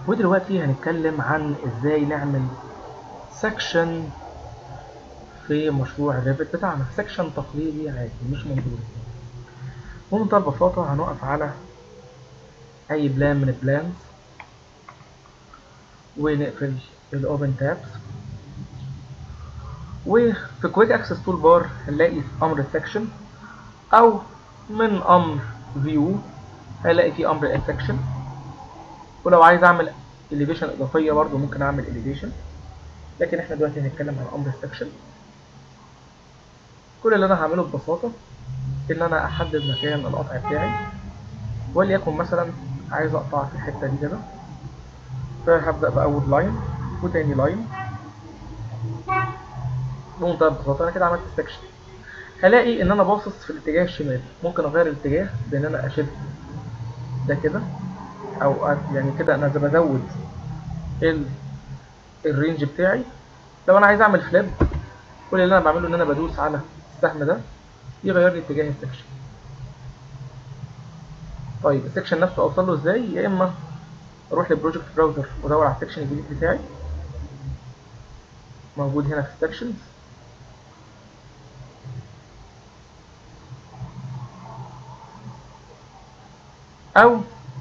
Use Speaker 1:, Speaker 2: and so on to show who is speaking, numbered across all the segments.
Speaker 1: ودلوقتي هنتكلم عن ازاي نعمل سكشن في مشروع الريفت بتاعنا سكشن تقليدي عادي مش منظوري بمنتهى البساطة هنقف على أي بلان من البلانز ونقفل الأوبن تابس وفي كويك اكسس تول بار هنلاقي أمر سكشن أو من أمر فيو هلاقي في أمر سكشن ولو عايز أعمل elevation إضافية برضو ممكن أعمل elevation لكن احنا دلوقتي هنتكلم عن أمر سكشن كل اللي أنا هعمله ببساطة إن أنا أحدد مكان القطع بتاعي وليكن مثلا عايز أقطع في الحتة دي كده فهبدأ بأول لاين وتاني لاين بمنتهى البساطة أنا كده عملت سكشن هلاقي إن أنا باصص في الاتجاه الشمال ممكن أغير الاتجاه بإن أنا أشد ده كده أو يعني كده أنا بزود ال الرينج بتاعي لو أنا عايز أعمل فليب كل اللي أنا بعمله إن أنا بدوس على السهم ده يغير لي اتجاه السكشن طيب السكشن نفسه اوصل له ازاي يا اما اروح للبروجكت براوزر وادور على السكشن الجديد بتاعي موجود هنا في السكشنز او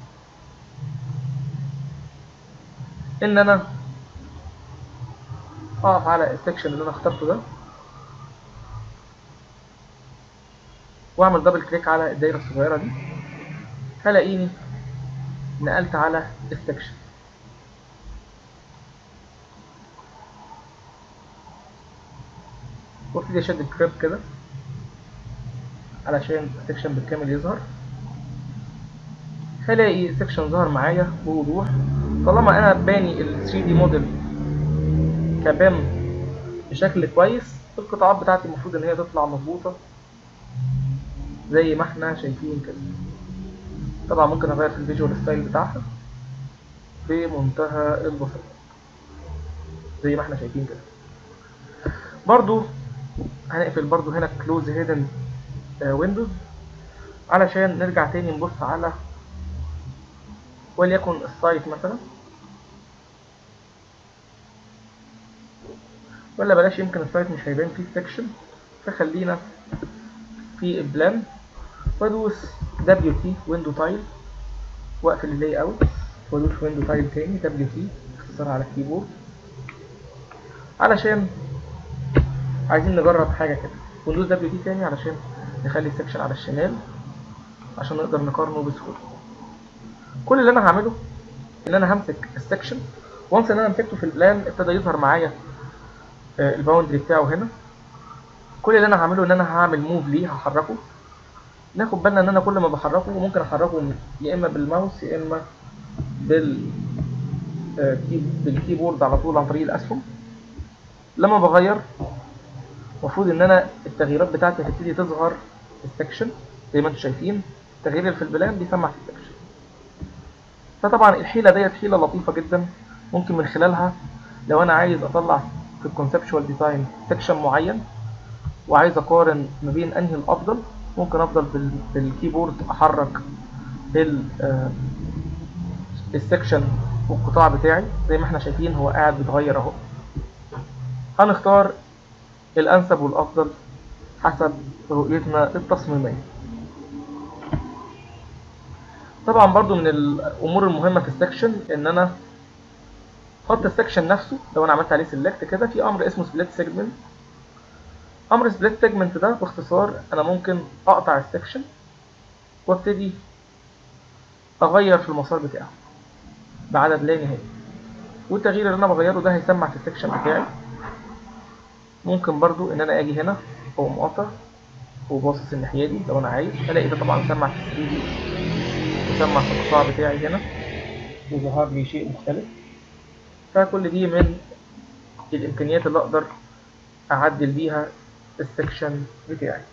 Speaker 1: ان انا اقف على السكشن اللي انا اخترته ده واعمل دبل كليك على الدايره الصغيره دي هلاقيني نقلت على السكشن وابتدي اشد الكريب كده علشان السكشن بالكامل يظهر هلاقي السكشن ظهر معايا بوضوح طالما انا باني ال 3 دي موديل كبام بشكل كويس القطاعات بتاعتي المفروض ان هي تطلع مظبوطه زي ما احنا شايفين كده طبعا ممكن اغير في الفيجوال ستايل بتاعها بمنتهى البساطة زي ما احنا شايفين كده برضو هنقفل برضو هنا كلوز هيدن ويندوز علشان نرجع تاني نبص على وليكن السايت مثلا ولا بلاش يمكن السايت مش هيبان فيه سكشن فخلينا في البلان وادوس دبليو تي ويندو تايل واقفل اللاي اوت وادوس ويندو تايل تاني دبليو تي اختصار على الكيبورد علشان عايزين نجرب حاجه كده وندوس دبليو تي تاني علشان نخلي السكشن على الشمال عشان نقدر نقارنه بسهوله كل اللي انا هعمله ان انا همسك السكشن وانس ان انا مسكته في البلان ابتدى يظهر معايا الباوندري بتاعه هنا كل اللي انا هعمله ان انا هعمل موف ليه هحركه ناخد بالنا ان انا كل ما بحركه ممكن احركه يا اما بالماوس يا اما بال بالكيبورد على طول عن طريق الاسهم لما بغير المفروض ان انا التغييرات بتاعتي هتبتدي تظهر في السكشن زي ما انتم شايفين التغيير اللي في البلان بيسمع في السكشن فطبعا الحيله ديت حيله لطيفه جدا ممكن من خلالها لو انا عايز اطلع في الكونسبشوال ديزاين سكشن معين وعايز اقارن ما بين انهي الافضل ممكن افضل بالكيبورد احرك السكشن والقطاع بتاعي زي ما احنا شايفين هو قاعد بيتغير اهو هنختار الانسب والافضل حسب رؤيتنا التصميميه طبعا برضو من الامور المهمه في السكشن ان انا احط السكشن نفسه لو انا عملت عليه سيلكت كده في امر اسمه سبليت سيجمنت امر سبليت سيجمنت ده باختصار انا ممكن اقطع السكشن وابتدي اغير في المسار بتاعه بعدد لا نهائي والتغيير اللي انا بغيره ده هيسمع في السكشن بتاعي ممكن برضو ان انا اجي هنا اقوم قاطع وباصص الناحيه دي لو انا عايز الاقي ده طبعا سمع في 3 دي وسمع في القطاع بتاعي هنا وظهر لي شيء مختلف فكل دي من الامكانيات اللي اقدر اعدل بيها السكشن بتاعي